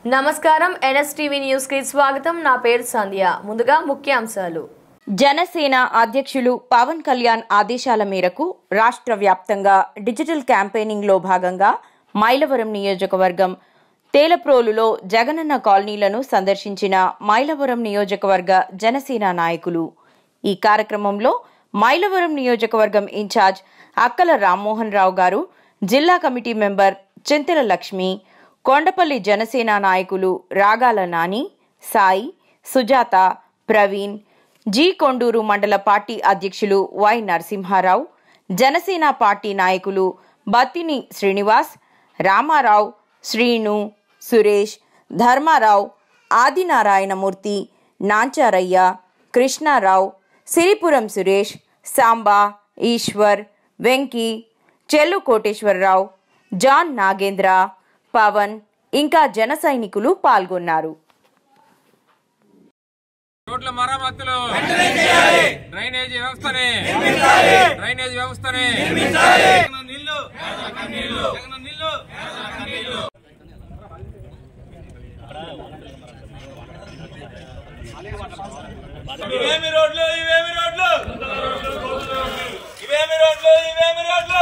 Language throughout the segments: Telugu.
నమస్కారం ఎన్ఎస్టీవీ న్యూస్ కి స్వాగతం నా పేరు సంధ్య ముందుగా ముఖ్యాంశాలు జనసేన అధ్యక్షులు పవన్ కళ్యాణ్ ఆదేశాల మేరకు రాష్ట్ర వ్యాప్తంగా డిజిటల్ క్యాంపెయినింగ్లో భాగంగా మైలవరం నియోజకవర్గం తేలప్రోలులో జగనన్న కాలనీలను సందర్శించిన మైలవరం నియోజకవర్గ జనసేన నాయకులు ఈ కార్యక్రమంలో మైలవరం నియోజకవర్గం ఇన్ఛార్జ్ అక్కల రామ్మోహన్ రావు గారు జిల్లా కమిటీ మెంబర్ చింతల లక్ష్మి కొండపల్లి జనసేన నాయకులు రాగాల నాని సాయి సుజాత ప్రవీణ్ జి కొండూరు మండల పార్టీ అధ్యక్షులు వై నరసింహారావు జనసేన పార్టీ నాయకులు బత్తిని శ్రీనివాస్ రామారావు శ్రీను సురేష్ ధర్మారావు ఆదినారాయణమూర్తి నాంచారయ్య కృష్ణారావు సిరిపురం సురేష్ సాంబా ఈశ్వర్ వెంకీ చెల్లు కోటేశ్వరరావు జాన్ నాగేంద్ర పవన్ ఇంకా జన సైనికులు పాల్గొన్నారు రోడ్ల మరమ్మతులు డ్రైనేజ్ వ్యవస్థని డ్రైనేజ్ వ్యవస్థని జగన్ నీళ్లు జగన్ నీళ్లు ఇవేమి రోడ్లు ఇవేమి రోడ్లు ఇవేమి రోడ్లు ఇవేమి రోడ్లు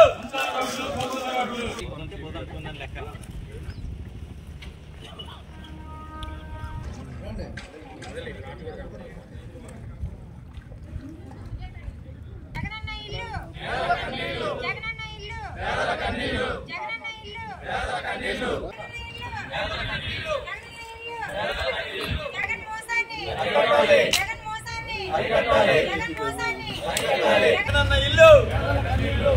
జగనన్న ఇల్లు జగనన్న ఇల్లు జగనన్న ఇల్లు జగనన్న ఇల్లు జగన్ మోసాన్ని జగన్ మోసాన్ని జగన్ మోసాన్ని జగనన్న ఇల్లు